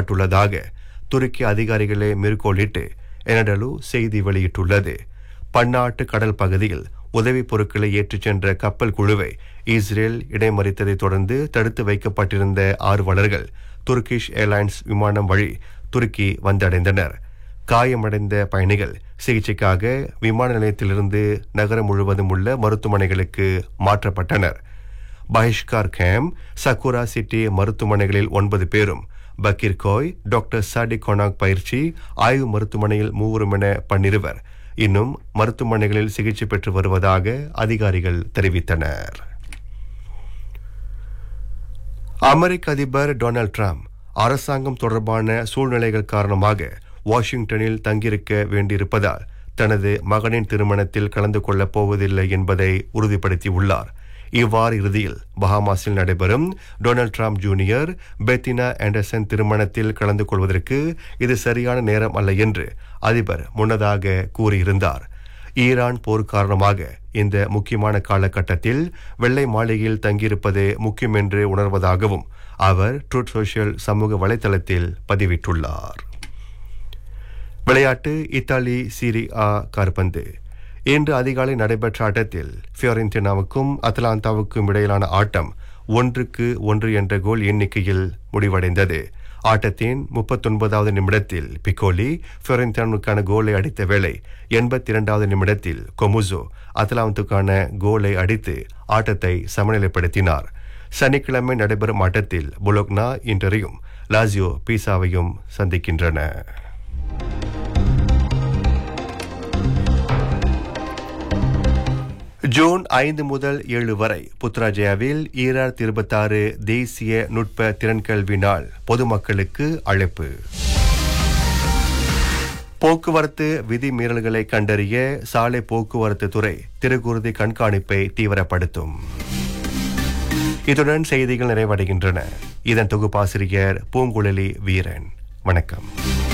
பாதிக்கப்பட்டுள்ளதாக துருக்கி அதிகாரிகளை மேற்கோளிட்டு எனடலு செய்தி வெளியிட்டுள்ளது பன்னாட்டு கடல் பகுதியில் உதவிப் பொருட்களை ஏற்றிச் சென்ற கப்பல் குழுவை இஸ்ரேல் இடைமறித்ததைத் தொடர்ந்து தடுத்து வைக்கப்பட்டிருந்த ஆர்வலர்கள் துர்கிஷ் ஏர்லைன்ஸ் விமானம் வழி துருக்கி வந்தடைந்தனர் காயமடைந்த பயணிகள் சிகிச்சைக்காக விமான நிலையத்திலிருந்து நகரம் முழுவதும் உள்ள மருத்துவமனைகளுக்கு மாற்றப்பட்டனர் பஹிஷ்கார் கேம் சக்குரா சிட்டி மருத்துவமனைகளில் ஒன்பது பேரும் பக்கீர் கோய் டாக்டர் சாடி கொனாக் பயிற்சி ஆய்வு மருத்துவமனையில் மூவரும் என பன்னிருவர் இன்னும் மருத்துவமனைகளில் சிகிச்சை பெற்று வருவதாக அதிகாரிகள் தெரிவித்தனர் அமெரிக்க அதிபர் டொனால்ட் ட்ரம்ப் அரசாங்கம் தொடர்பான சூழ்நிலைகள் காரணமாக வாஷிங்டனில் தங்கியிருக்க வேண்டியிருப்பதால் தனது மகனின் திருமணத்தில் கலந்து கொள்ளப் போவதில்லை என்பதை உறுதிப்படுத்தியுள்ளார் இவ்வாறு இறுதியில் பஹாமாஸில் நடைபெறும் Donald Trump junior Bettina Anderson திருமணத்தில் கலந்து கொள்வதற்கு இது சரியான நேரம் அல்ல என்று அதிபர் முன்னதாக கூறியிருந்தார் ஈரான் போர் காரணமாக இந்த முக்கியமான காலகட்டத்தில் வெள்ளை மாளிகையில் தங்கியிருப்பது முக்கியம் என்று உணர்வதாகவும் அவர் ட்ரூத் சோஷியல் சமூக வலைதளத்தில் பதிவிட்டுள்ளார் விளையாட்டு இத்தாலி சீரி ஆ கார்பந்து இன்று அதிகாலை நடைபெற்ற ஆட்டத்தில் ஃபியோரென்டினாவுக்கும் அத்லாந்தாவுக்கும் இடையிலான ஆட்டம் ஒன்றுக்கு ஒன்று என்ற கோல் எண்ணிக்கையில் முடிவடைந்தது ஆட்டத்தின் முப்பத்தொன்பதாவது நிமிடத்தில் பிக்கோலி ஃபியோரென்டினாவுக்கான கோலை அடித்த வேளை எண்பத்தி இரண்டாவது நிமிடத்தில் கொமுசோ அத்லாந்துக்கான கோலை அடித்து ஆட்டத்தை சமநிலைப்படுத்தினார் சனிக்கிழமை நடைபெறும் ஆட்டத்தில் புலோக்னா இன்றையும் லாசியோ பீசாவையும் சந்திக்கின்றன ஜூன் ஐந்து முதல் ஏழு வரை புத்ராஜயாவில் ஈராயிரத்தி இருபத்தாறு தேசிய நுட்ப திறன்கல்வி நாள் பொதுமக்களுக்கு அழைப்பு போக்குவரத்து விதிமீறல்களை கண்டறிய சாலை போக்குவரத்து துறை திருக்குருதி கண்காணிப்பை தீவிரப்படுத்தும் இத்துடன் செய்திகள் நிறைவடைகின்றன இதன் தொகுப்பாசிரியர் பூங்குழலி வீரன் வணக்கம்